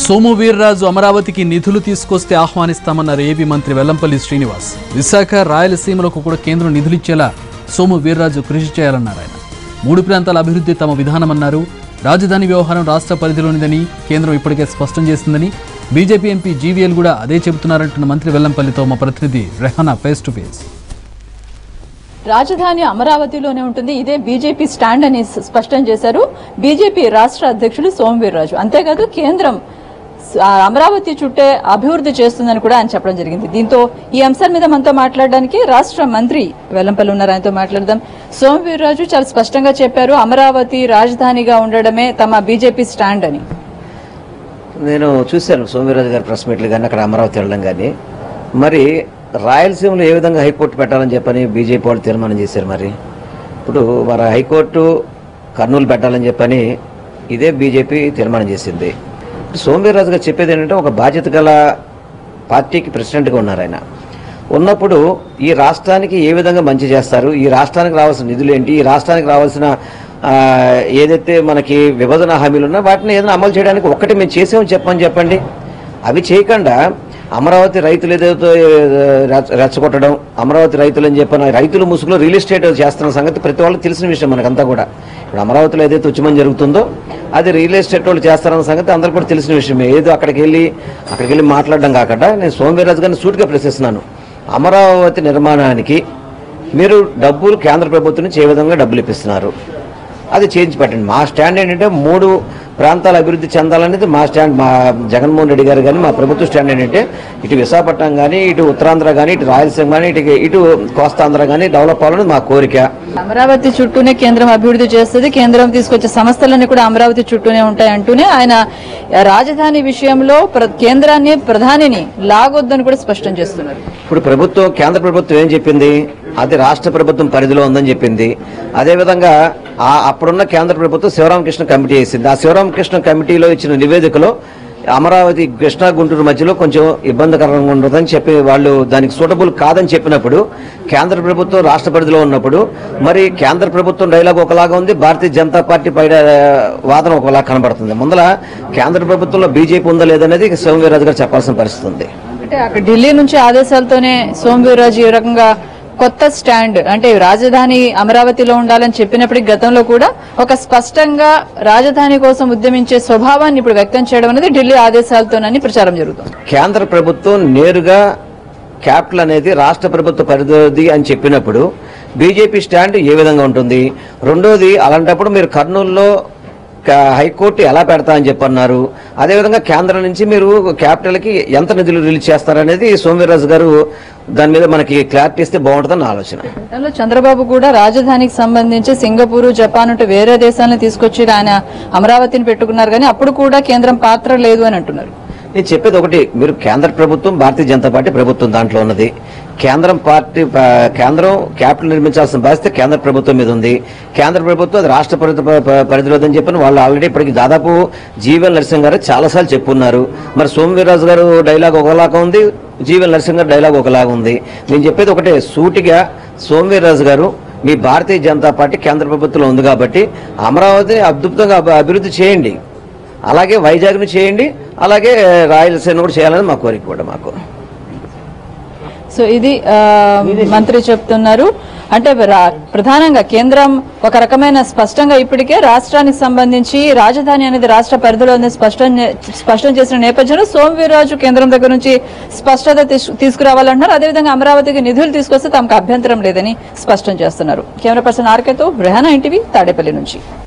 సోము వీర్రాజు అమరావతికి నిధులు తీసుకొస్తే ఆహ్వానిస్తామన్నారు ఏపీ మంత్రి వెల్లంపల్లి శ్రీనివాస్ విశాఖ రాయలసీమలకు కూడా కేంద్రం నిధులిచ్చేలా సోము వీర్రాజు కృషి చేయాలన్నారు ఆయన మూడు ప్రాంతాల అభివృద్ధి తమ విధానమన్నారు రాజధాని వ్యవహారం రాష్ట్ర పరిధిలోనిదని కేంద్రం ఇప్పటికే స్పష్టం చేసిందని బీజేపీ ఎంపీ జీవీఎల్ కూడా అదే చెబుతున్నారంటున్న మంత్రి వెల్లంపల్లితో మా ప్రతినిధి రెహానా ఫేస్ టు ఫేస్ రాజధాని అమరావతిలోనే ఉంటుంది ఇదే బీజేపీ స్టాండ్ అని స్పష్టం చేశారు బీజేపీ రాష్ట్ర అధ్యక్షులు సోమవీర్రాజు అంతేకాదు కేంద్రం స- ఆ అమరావతి చుట్టే అభివృద్ధి చేస్తుందని కూడా ఆయన చెప్పడం జరిగింది దీంతో ఈ అంశం మీద మనతో మాట్లాడడానికి రాష్ట్ర మంత్రి వెల్లంపల్లి ఉన్నారు ఆయనతో మాట్లాడదాం సోమవీర్రాజు చాలా స్పష్టంగా చెప్పారు అమరావతి రాజధానిగా ఉండడమే తమ బీజేపీ స్టాండ్ అని నేను చూశాను సోమవీరాజు గారి ప్రెస్ మీట్లు కానీ అక్కడ అమరావతి వెళ్ళడం కానీ మరి రాయలసీమలో ఏ విధంగా హైకోర్టు పెట్టాలని చెప్పని బీజేపీ వాళ్ళు తీర్మానం చేశారు మరి ఇప్పుడు మరి హైకోర్టు కర్నూలు పెట్టాలని చెప్పని ఇదే బీజేపీ తీర్మానం చేసింది సోమవీరాజు గారు చెప్పేది ఏంటంటే ఒక బాధ్యత గల పార్టీకి ప్రెసిడెంట్గా ఉన్నారు ఆయన ఉన్నప్పుడు ఈ రాష్ట్రానికి ఏ విధంగా మంచి చేస్తారు ఈ రాష్ట్రానికి రావాల్సిన నిధులు ఏంటి ఈ రాష్ట్రానికి రావాల్సిన ఆ, ఏదైతే మనకి విభజన హామీలు ఉన్నా వాటిని ఏదైనా అమలు చేయడానికి ఒక్కటి మేము చేసామని చెప్పని చెప్పండి అవి చేయకుండా అమరావతి రైతులు ఏదైతే రెచ్చ- రెచ్చగొట్టడం అమరావతి రైతులు అని చెప్పిన రైతుల ముసుగులో రియల్ ఎస్టేట్ చేస్తున్న సంగతి ప్రతి వాళ్ళకి తెలిసిన విషయం మనకంతా కూడా ఇప్పుడు అమరావతిలో ఏదైతే ఉద్యమం జరుగుతుందో అది రియల్ ఎస్టేట్ వాళ్ళు చేస్తారన్న సంగతి అందరికీ కూడా తెలిసిన విషయమే ఏదో అక్కడికి వెళ్ళి అక్కడికి వెళ్ళి మాట్లాడడం కాకుండా నేను సోమవీరాజు గారిని సూటిగా ప్రశ్నిస్తున్నాను అమరావతి నిర్మాణానికి మీరు డబ్బులు కేంద్ర ప్రభుత్వం నుంచి ఏ విధంగా డబ్బులు ఇప్పిస్తున్నారు అది చేయించి పెట్టండి మా స్టాండ్ ఏంటంటే మూడు ప్రాంతాల అభివృద్ధి చెందాలనేది మా స్టాండ్ మా జగన్మోహన్ రెడ్డి గారు కానీ మా ప్రభుత్వ స్టాండ్ ఏంటంటే ఇటు విశాఖపట్నం కానీ ఇటు ఉత్తరాంధ్ర కానీ ఇటు రాయలసీమ కానీ ఇటు ఇటు కోస్తాంధ్ర కానీ డెవలప్ అవ్వాలని మా కోరిక అమరావతి చుట్టూనే కేంద్రం అభివృద్ధి చేస్తుంది కేంద్రం తీసుకొచ్చే సంస్థలన్నీ కూడా అమరావతి చుట్టూనే ఉంటాయి అంటూనే ఆయన రాజధాని విషయంలో ప్ర- కేంద్రాన్ని ప్రధానిని లాగొద్దని కూడా స్పష్టం చేస్తున్నారు ఇప్పుడు ప్రభుత్వం కేంద్ర ప్రభుత్వం ఏం చెప్పింది అది రాష్ట్ర ప్రభుత్వం పరిధిలో ఉందని చెప్పింది అదేవిధంగా ఆ అప్పుడున్న కేంద్ర ప్రభుత్వం శివరామకృష్ణ కమిటీ వేసింది ఆ శివరామకృష్ణ కమిటీలో ఇచ్చిన నివేదికలో అమరావతి కృష్ణా గుంటూరు మధ్యలో కొంచెం ఇబ్బందికరంగా ఉండదని చెప్పి వాళ్ళు దానికి సూటబుల్ కాదని చెప్పినప్పుడు కేంద్ర ప్రభుత్వం రాష్ట్ర పరిధిలో ఉన్నప్పుడు మరి కేంద్ర ప్రభుత్వం డైలాగ్ ఒకలాగా ఉంది భారతీయ జనతా పార్టీ పై వాదన ఒకలా కనబడుతుంది ముందల కేంద్ర ప్రభుత్వంలో బీజేపీ ఉందా లేదనేది సోమవీరాజు గారు చెప్పాల్సిన పరిస్థితి ఉంది అంటే అక్కడ ఢిల్లీ నుంచి ఆదేశాలతోనే సోమవీర్రాజు ఈ రకంగా కొత్త స్టాండ్ అంటే రాజధాని అమరావతిలో ఉండాలని చెప్పినప్పటికీ గతంలో కూడా ఒక స్పష్టంగా రాజధాని కోసం ఉద్యమించే స్వభావాన్ని ఇప్పుడు వ్యక్తం చేయడం అనేది ఢిల్లీ ఆదేశాలతోనని ప్రచారం జరుగుతుంది కేంద్ర ప్రభుత్వం నేరుగా క్యాపిటల్ అనేది రాష్ట్ర ప్రభుత్వ పరిధిది అని చెప్పినప్పుడు బీజేపీ స్టాండ్ ఏ విధంగా ఉంటుంది రెండోది అలాంటప్పుడు మీరు కర్నూలులో క- హైకోర్టు ఎలా పెడతా అని చెప్పన్నారు అదేవిధంగా కేంద్రం నుంచి మీరు క్యాపిటల్కి ఎంత నిధులు రిలీజ్ చేస్తారనేది సోమవీర్రాజు గారు దాని మీద మనకి క్లారిటీ ఇస్తే బాగుంటుందని నా ఆలోచన గతంలో చంద్రబాబు కూడా రాజధానికి సంబంధించి సింగపూర్ జపాన్ అంటే వేరే దేశాలను తీసుకొచ్చి ఆయన అమరావతిని పెట్టుకున్నారు కానీ అప్పుడు కూడా కేంద్రం పాత్ర లేదు అని అంటున్నారు నేను చెప్పేది ఒకటి మీరు కేంద్ర ప్రభుత్వం భారతీయ జనతా పార్టీ ప్రభుత్వం దాంట్లో ఉన్నది కేంద్రం పార్టీ ప- కేంద్రం క్యాపిటల్ నిర్మించాల్సిన బాధ్యత కేంద్ర ప్రభుత్వం మీద ఉంది కేంద్ర ప్రభుత్వం అది రాష్ట్ర ప్రభుత్వ ప- ప- పరిధిలోదని చెప్పని వాళ్ళు ఆల్రెడీ ఇప్పటికి దాదాపు జీవన్ నరసింహ గారు చాలాసార్లు చెప్పున్నారు మరి సోమవీర్రాజు గారు డైలాగ్ ఒకలాగా ఉంది జీవన్ నరసింహ గారు డైలాగ్ ఒకలాగా ఉంది నేను చెప్పేది ఒకటే సూటిగా సోమవీర్రాజు గారు మీ భారతీయ జనతా పార్టీ కేంద్ర ప్రభుత్వంలో ఉంది కాబట్టి అమరావతిని అద్భుతంగా అభి- అభివృద్ధి చేయండి అలాగే వైజాగ్ను చేయండి అలాగే రాయలసీమ కూడా చేయాలని మా కోరిక కూడా మాకు సో ఇది ఆ, మంత్రి చెప్తున్నారు అంటే రా- ప్రధానంగా కేంద్రం ఒక రకమైన స్పష్టంగా ఇప్పటికే రాష్ట్రానికి సంబంధించి రాజధాని అనేది రాష్ట్ర పరిధిలో ఉంది స్పష్టం చే- స్పష్టం చేసిన నేపథ్యంలో సోమవీర్రాజు కేంద్రం దగ్గర నుంచి స్పష్టత తీసు- తీసుకురావాలంటున్నారు అదేవిధంగా అమరావతికి నిధులు తీసుకొస్తే తమకు అభ్యంతరం లేదని స్పష్టం చేస్తున్నారు కెమెరా పర్సన్ ఆర్కేతో రెహానా ఇంటివి తాడేపల్లి నుంచి